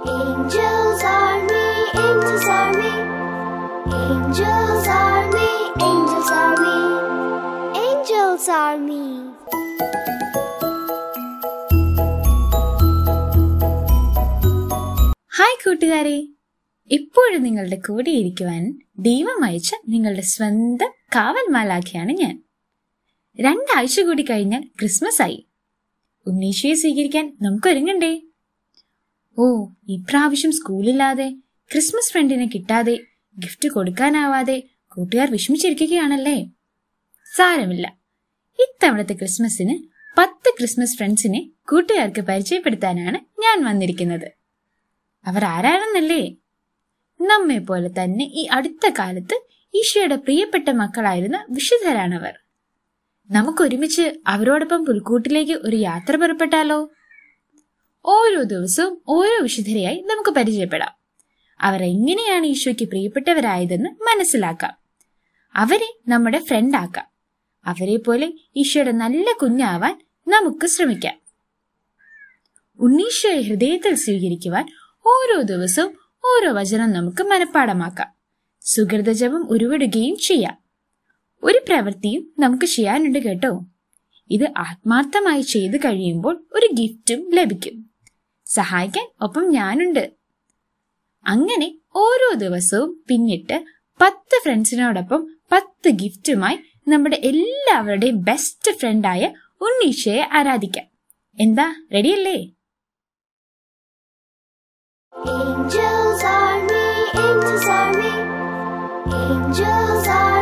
Angels army, angels army. Angels army, angels army. Angels army. Hi കൂട്ടുകാരെ ഇപ്പോഴും നിങ്ങളുടെ കൂടെ ഇരിക്കുവാൻ ദൈവം അയച്ച നിങ്ങളുടെ സ്വന്തം കാവൽ മാലാഖയാണ് ഞാൻ രണ്ടാഴ്ച കൂടി കഴിഞ്ഞാൽ ക്രിസ്മസ് ആയി ഉണ്ണീശയെ സ്വീകരിക്കാൻ നമുക്ക് ഒരുങ്ങണ്ടേ ഓ ഇപ്രാവശ്യം സ്കൂളില്ലാതെ ക്രിസ്മസ് ഫ്രണ്ടിനെ കിട്ടാതെ ഗിഫ്റ്റ് കൊടുക്കാനാവാതെ കൂട്ടുകാർ വിഷമിച്ചിരിക്കുകയാണല്ലേ സാരമില്ല ഇത്തവണത്തെ ക്രിസ്മസിന് പത്ത് ക്രിസ്മസ് ഫ്രണ്ട്സിനെ കൂട്ടുകാർക്ക് പരിചയപ്പെടുത്താനാണ് ഞാൻ വന്നിരിക്കുന്നത് അവർ ആരാണെന്നല്ലേ നമ്മെ പോലെ തന്നെ ഈ അടുത്ത കാലത്ത് ഈശോയുടെ പ്രിയപ്പെട്ട മക്കളായിരുന്ന വിശുദ്ധരാണവർ നമുക്കൊരുമിച്ച് അവരോടൊപ്പം പുൽക്കൂട്ടിലേക്ക് ഒരു യാത്ര പുറപ്പെട്ടാലോ ഓരോ ദിവസവും ഓരോ വിശുദ്ധരെയായി നമുക്ക് പരിചയപ്പെടാം അവർ എങ്ങനെയാണ് ഈശോയ്ക്ക് പ്രിയപ്പെട്ടവരായതെന്ന് മനസ്സിലാക്കാം അവരെ നമ്മുടെ ഫ്രണ്ട് ആക്കാം അവരെ പോലെ ഈശോയുടെ നല്ല കുഞ്ഞാവാൻ നമുക്ക് ശ്രമിക്കാം ഉണ്ണീശോയെ ഹൃദയത്തിൽ സ്വീകരിക്കുവാൻ ഓരോ ദിവസവും ഓരോ വചനം നമുക്ക് മനഃപ്പാടമാക്കാം സുഹൃതജപം ഉരുവിടുകയും ചെയ്യാം ഒരു പ്രവൃത്തിയും നമുക്ക് ചെയ്യാനുണ്ട് കേട്ടോ ഇത് ആത്മാർത്ഥമായി ചെയ്തു കഴിയുമ്പോൾ ഒരു ഗിഫ്റ്റും ലഭിക്കും സഹായിക്കാൻ ഒപ്പം ഞാനുണ്ട് അങ്ങനെ ഓരോ ദിവസവും പിന്നിട്ട് പത്ത് ഫ്രണ്ട്സിനോടൊപ്പം പത്ത് ഗിഫ്റ്റുമായി നമ്മുടെ എല്ലാവരുടെയും ബെസ്റ്റ് ഫ്രണ്ടായ ഉണ്ണീഷയെ ആരാധിക്കാം എന്താ റെഡിയല്ലേ Angels army, angels army. Angels army.